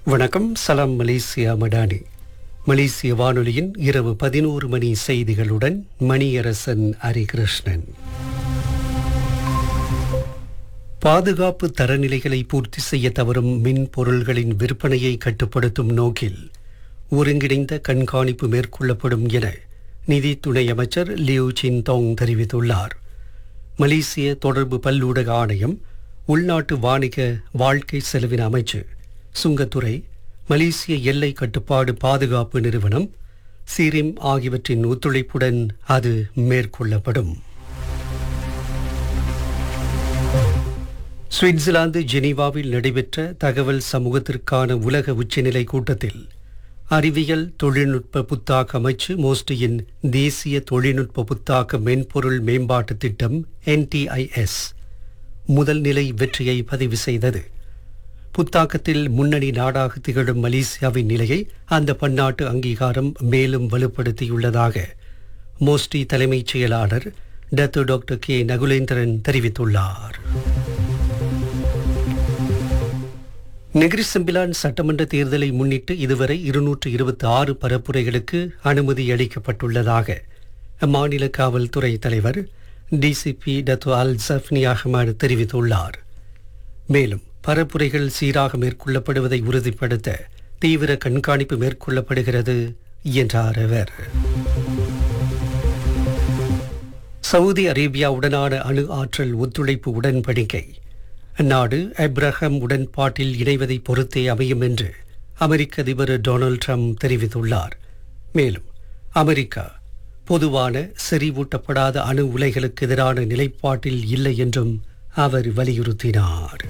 வணக்கம் சலாம் மலேசியா மடானி மலேசிய வானொலியின் இரவு பதினோரு மணி செய்திகளுடன் மணியரசன் ஹரிகிருஷ்ணன் பாதுகாப்பு தரநிலைகளை பூர்த்தி செய்ய தவறும் மின் பொருள்களின் விற்பனையை கட்டுப்படுத்தும் நோக்கில் ஒருங்கிணைந்த கண்காணிப்பு மேற்கொள்ளப்படும் என நிதி துணை அமைச்சர் லியூ சின்தோங் தெரிவித்துள்ளார் மலேசிய தொடர்பு பல்லூடக ஆணையம் உள்நாட்டு வாணிக வாழ்க்கை செலவின அமைச்சு சுங்கத்துறை மலேசிய எல்லை கட்டுப்பாடு பாதுகாப்பு நிறுவனம் சீரிம் ஆகியவற்றின் ஒத்துழைப்புடன் அது மேற்கொள்ளப்படும் சுவிட்சர்லாந்து ஜெனீவாவில் நடைபெற்ற தகவல் சமூகத்திற்கான உலக உச்சநிலை கூட்டத்தில் அறிவியல் தொழில்நுட்ப புத்தாக்க அமைச்சு மோஸ்டியின் தேசிய தொழில்நுட்ப புத்தாக்க மென்பொருள் மேம்பாட்டு திட்டம் என்டிஐஎஸ் முதல் நிலை வெற்றியை பதிவு செய்தது புத்தாக்கத்தில் முன்னணி நாடாக திகழும் மலேசியாவின் நிலையை அந்த பன்னாட்டு அங்கீகாரம் மேலும் வலுப்படுத்தியுள்ளதாக மோஸ்டி தலைமைச் செயலாளர் டத்து டாக்டர் கே நகுலேந்திரன் தெரிவித்துள்ளார் நெகிரி செம்பிலான் சட்டமன்ற தேர்தலை முன்னிட்டு இதுவரை இருநூற்று இருபத்தி ஆறு பரப்புரைகளுக்கு அனுமதி அளிக்கப்பட்டுள்ளதாக அம்மாநில காவல்துறை தலைவர் DCP Datuk Al Safni Ahmad தெரிவித்துள்ளார் மேலும் பரப்புரைகள் சீராக மேற்கொள்ளப்படுவதை உறுதிப்படுத்த தீவிர கண்காணிப்பு மேற்கொள்ளப்படுகிறது என்றார் அவர் சவுதி அரேபியாவுடனான அணு ஆற்றல் ஒத்துழைப்பு உடன்படிக்கை அந்நாடு அப்ரஹாம் உடன்பாட்டில் இணைவதை பொறுத்தே அமையும் என்று அமெரிக்க அதிபர் டொனால்ட் ட்ரம்ப் தெரிவித்துள்ளார் மேலும் அமெரிக்கா பொதுவான செறிவூட்டப்படாத அணு உலைகளுக்கு எதிரான நிலைப்பாட்டில் இல்லை என்றும் அவர் வலியுறுத்தினார்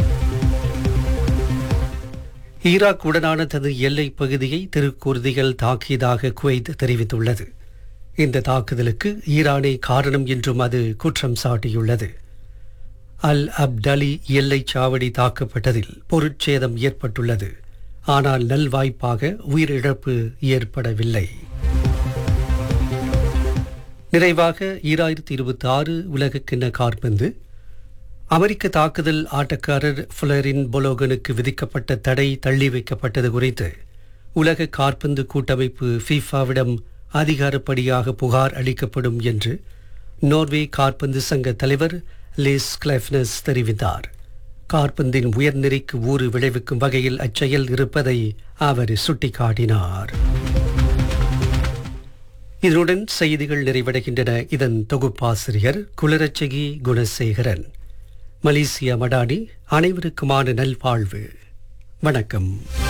ஈராக் உடனான தனது எல்லைப் பகுதியை திருக்குர்திகள் தாக்கியதாக குவைத் தெரிவித்துள்ளது இந்த தாக்குதலுக்கு ஈரானே காரணம் என்றும் அது குற்றம் சாட்டியுள்ளது அல் அப்டலி எல்லைச் சாவடி தாக்கப்பட்டதில் பொருட்சேதம் ஏற்பட்டுள்ளது ஆனால் நல்வாய்ப்பாக உயிரிழப்பு ஏற்படவில்லை நிறைவாக ஈராயிரத்தி இருபத்தி ஆறு உலகக்கிண்ண கார்பந்து அமெரிக்க தாக்குதல் ஆட்டக்காரர் புலரின் பொலோகனுக்கு விதிக்கப்பட்ட தடை தள்ளி வைக்கப்பட்டது குறித்து உலக கார்பந்து கூட்டமைப்பு ஃபீஃபாவிடம் அதிகாரப்படியாக புகார் அளிக்கப்படும் என்று நோர்வே கார்பந்து சங்க தலைவர் லேஸ் கிளெஃப்னஸ் தெரிவித்தார் கார்பந்தின் உயர்நெறிக்கு ஊறு விளைவிக்கும் வகையில் அச்செயல் இருப்பதை அவர் சுட்டிக்காட்டினார் இதனுடன் செய்திகள் நிறைவடைகின்றன இதன் தொகுப்பாசிரியர் குலரச்சகி குணசேகரன் மலேசியா மடானி அனைவருக்குமான நல்வாழ்வு வணக்கம்